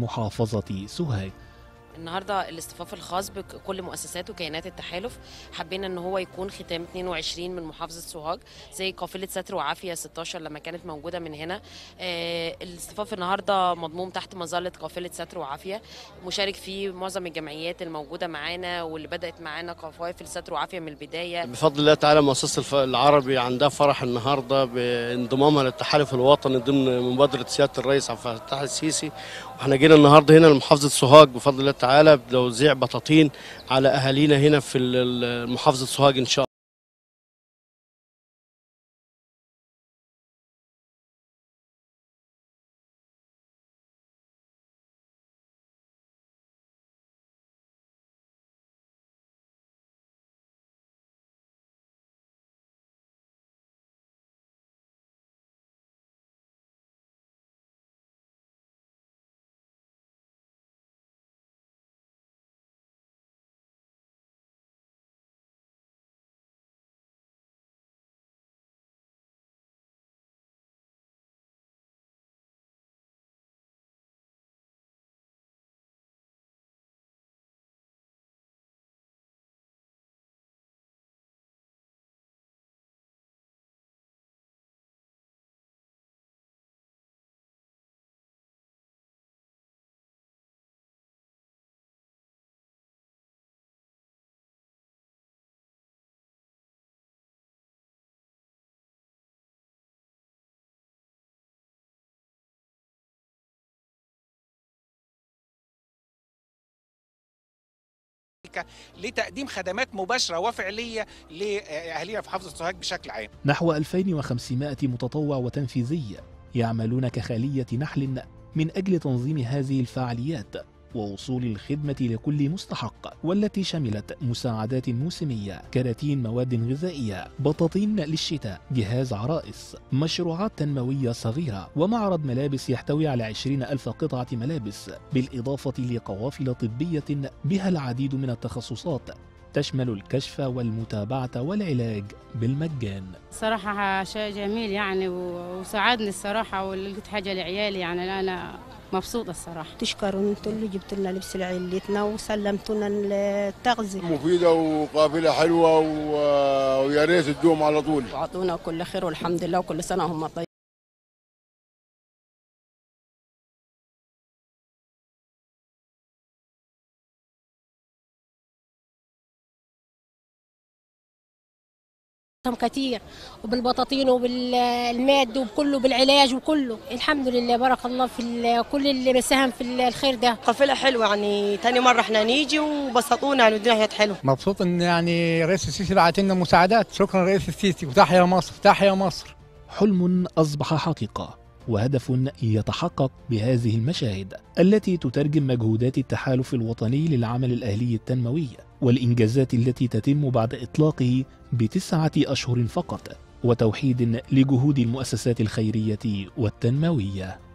محافظة سوهاج النهارده الاصطفاف الخاص بكل مؤسسات وكيانات التحالف حبينا ان هو يكون ختام 22 من محافظه سوهاج زي قافله ستر وعافيه 16 لما كانت موجوده من هنا آه الاصطفاف النهارده مضموم تحت مظله قافله ستر وعافيه مشارك فيه معظم الجمعيات الموجوده معانا واللي بدات معانا قوافل ستر وعافيه من البدايه بفضل الله تعالى مؤسسه الف- العربي عندها فرح النهارده بانضمامها للتحالف الوطني ضمن مبادره سياده الرئيس عبد الفتاح السيسي واحنا جينا النهارده هنا لمحافظه سوهاج بفضل الله تعالى بتوزيع بطاطين على اهالينا هنا في ال- ال- محافظه سوهاج ان شاء الله لتقديم خدمات مباشره وفعليه لاهالينا في محافظه سوهاج بشكل عام. نحو 2500 متطوع وتنفيذي يعملون كخلية نحل من أجل تنظيم هذه الفعاليات ووصول الخدمة لكل مستحق والتي شملت مساعدات موسمية كراتين مواد غذائية بطاطين للشتاء جهاز عرائس مشروعات تنموية صغيرة ومعرض ملابس يحتوي على 20 ألف قطعة ملابس بالإضافة لقوافل طبية بها العديد من التخصصات تشمل الكشف والمتابعة والعلاج بالمجان صراحة شيء جميل يعني و- وساعدني الصراحة ولقيت حاجة لعيالي يعني أنا مبسوطة الصراحة تشكروا انتوا اللي جبتوا لنا لبس لعيلتنا وسلمتونا التغذية مفيدة وقافلة حلوة و- ويا ريت تدوم على طول وعطونا كل خير والحمد لله وكل سنة هم طيبين هم كتير وبالبطاطين وبالماد وبكله بالعلاج وكله الحمد لله بارك الله في ال- كل اللي بيساهم في ال- الخير ده قافلة حلوة يعني تاني مرة احنا نيجي وبسطونا يعني والدنيا كانت حلوة مبسوط ان يعني رئيس السيسي بعت لنا مساعدات شكرا رئيس السيسي وتحيا مصر تحيا مصر حلم أصبح حقيقة وهدف يتحقق بهذه المشاهد التي تترجم مجهودات التحالف الوطني للعمل الأهلي التنموي والإنجازات التي تتم بعد إطلاقه بتسعة أشهر فقط وتوحيد لجهود المؤسسات الخيرية والتنموية